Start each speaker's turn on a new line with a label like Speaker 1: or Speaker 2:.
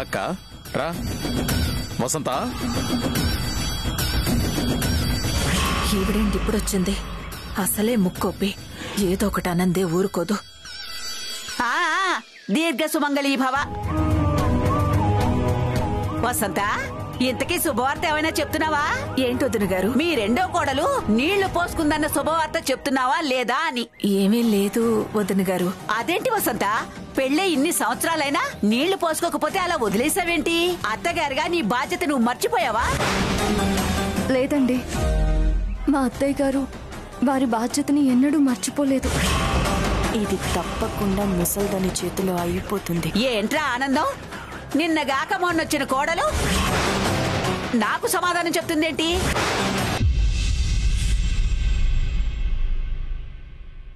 Speaker 1: అక్క రా వసంత
Speaker 2: ఈవిడేంటి ఇప్పుడొచ్చింది అసలే ముక్కొప్పి ఏదో ఒకటి అనందే ఊరుకోదు
Speaker 3: ఆ ఆ, దీర్ఘ సుమంగళీ భవ వసంత ఇంతకీ శుభవార్త ఏమైనా చెప్తున్నావా
Speaker 2: ఏంటొదిన గారు
Speaker 3: మీ రెండో కోడలు నీళ్లు పోసుకుందన్న శుభవార్త చెప్తున్నావా లేదా అని
Speaker 2: ఏమీ లేదు వదిన గారు
Speaker 3: అదేంటి వసంత పెళ్ళే ఇన్ని సంవత్సరాలైనా నీళ్లు పోసుకోకపోతే అలా వదిలేసావేంటి అత్తగారుగా నీ బాధ్యత నువ్వు మర్చిపోయావా
Speaker 4: లేదండి మా అత్తయ్య గారు వారి బాధ్యతని ఎన్నడూ మర్చిపోలేదు
Speaker 2: ఇది తప్పకుండా ముసల్దాని చేతిలో అయిపోతుంది
Speaker 3: ఏంట్రా ఆనందం నిన్నగాక మొన్నొచ్చిన కోడలు నాకు సమాధానం చెప్తుందేంటి